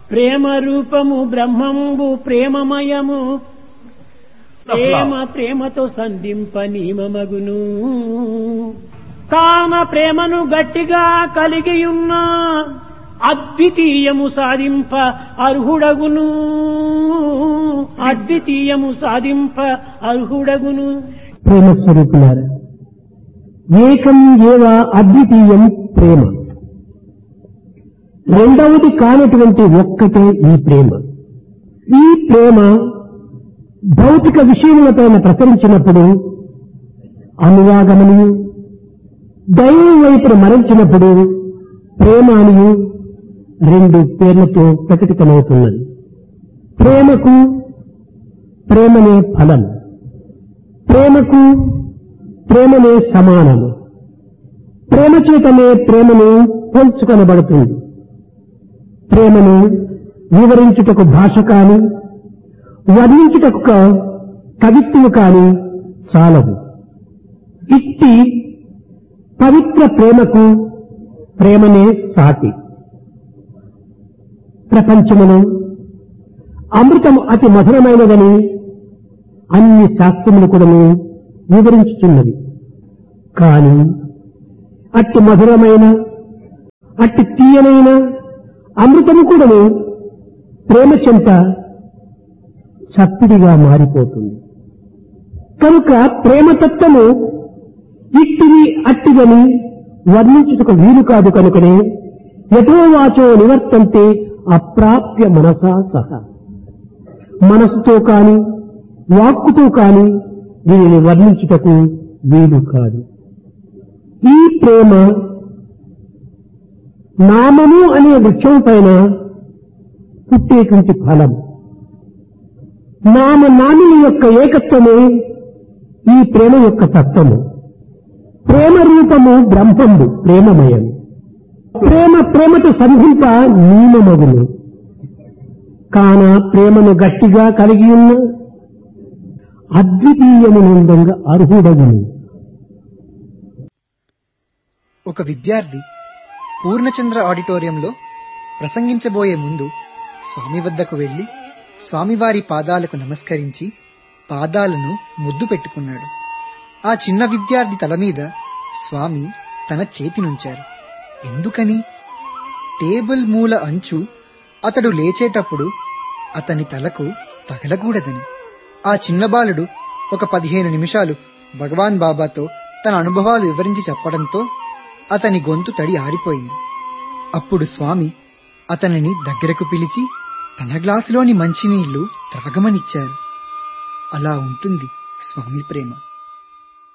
ప్రేమ రూపము బ్రహ్మంబు ప్రేమమయము ప్రేమ ప్రేమతో సంధింప నియమమగును కాన ప్రేమను గట్టిగా కలిగియున్న అద్వితీయము సాధింప అర్హుడగును అద్వితీయము సాధింప అర్హుడగును ప్రేమ స్వరూపులారా ఏకం ఏవ అద్వితీయం ప్రేమ రెండవది కానటువంటి ఒక్కటే ఈ ప్రేమ ఈ ప్రేమ భౌతిక విషయములపైన ప్రసరించినప్పుడు అనురాగమనియు దైవం వైపున మరల్చినప్పుడు ప్రేమ అనియు రెండు పేర్లతో ప్రకటితమవుతున్నది ప్రేమకు ప్రేమనే ఫలం ప్రేమకు ప్రేమనే సమానము ప్రేమ చేతనే ప్రేమను పోల్చుకొనబడుతుంది ప్రేమను వివరించుటకు భాష కాని వర్ణించుటకు క- కవిత్వము కాని చాలదు ఇట్టి పవిత్ర ప్రేమకు ప్రేమనే సాటి ప్రపంచమును అమృతము అతి మధురమైనదని అన్ని శాస్త్రములు కూడాను వివరించుతున్నది కాని అట్టి మధురమైన అట్టి తీయనైన అమృతము కూడాను ప్రేమ చెంత చప్పిడిగా మారిపోతుంది కనుక ప్రేమతత్వము ఇట్టిది అట్టిదని వర్ణించుటకు వీలు కాదు కనుకనే యథోవాచో నివర్తంతే అప్రాప్య మనసా సహా మనసుతో కాని వాక్కుతో కాని దీనిని వర్ణించుటకు వీలు కాదు ఈ ప్రేమ నామము అనే వృక్షం పైన పుట్టేటువంటి ఫలం నామ నామిని యొక్క ఏకత్వమే ఈ ప్రేమ యొక్క తత్వము ప్రేమ రూపము బ్రహ్మంబు ప్రేమమయం ప్రేమ ప్రేమతో సంధింప నియమమగును కాన ప్రేమను గట్టిగా కలిగి ఉన్న అద్వితీయమునందంగా అర్హుడగును ఒక విద్యార్థి పూర్ణచంద్ర ఆడిటోరియంలో ప్రసంగించబోయే ముందు స్వామి వద్దకు వెళ్లి స్వామివారి పాదాలకు నమస్కరించి పాదాలను ముద్దు పెట్టుకున్నాడు ఆ చిన్న విద్యార్థి తల మీద స్వామి తన చేతినుంచారు ఎందుకని టేబుల్ మూల అంచు అతడు లేచేటప్పుడు అతని తలకు తగలకూడదని ఆ చిన్న బాలుడు ఒక పదిహేను నిమిషాలు భగవాన్ బాబాతో తన అనుభవాలు వివరించి చెప్పడంతో అతని గొంతు తడి ఆరిపోయింది అప్పుడు స్వామి అతనిని దగ్గరకు పిలిచి తన గ్లాసులోని మంచినీళ్లు త్రాగమనిచ్చారు అలా ఉంటుంది స్వామి ప్రేమ